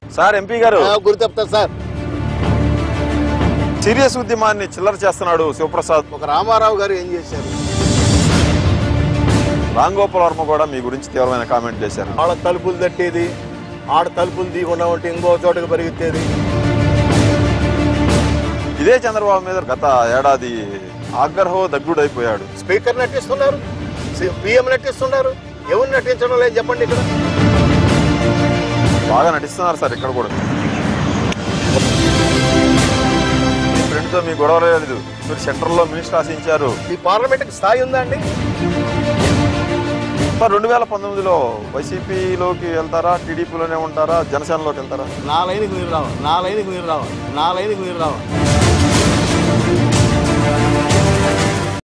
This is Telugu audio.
సార్ ఎంపీ గారు ఆ, గురి చెప్తారు సార్ సీరియస్ ఉద్యమాన్ని చిల్లర చేస్తున్నాడు శివప్రసాద్ ఒక రామారావు గారు ఏం చేశారు రామ్ గోపాల్ వర్మ కూడా మీ గురించి తీవ్రమైన కామెంట్ చేశారు ఆడ తలుపులు తట్టేది ఆడ తలుపులు తీయకుండా ఉంటే ఇంకో చోటకి పరిగెత్తేది ఇదే చంద్రబాబు మీద గత ఏడాది ఆగ్రహో దగ్గుడైపోయాడు స్పీకర్ నటిస్తున్నారు పిఎం నటిస్తున్నారు ఎవరు నటించడం లేదు చెప్పండి ఇక్కడ బాగా నటిస్తున్నారు సార్ ఇక్కడ కూడా మీ ఫ్రెండ్తో మీ గొడవ లేదు మీరు సెంట్రల్లో మినిస్టర్ ఆశించారు ఈ పార్లమెంట్కి స్థాయి ఉందా అండి మరి రెండు వేల పంతొమ్మిదిలో వైసీపీలోకి వెళ్తారా టీడీపీలోనే ఉంటారా జనసేనలోకి వెళ్తారా నా లైన్కి మీరు రావాలి నా లైన్కి మీరు రావాలి నా లైన్కి మీరు రావాలి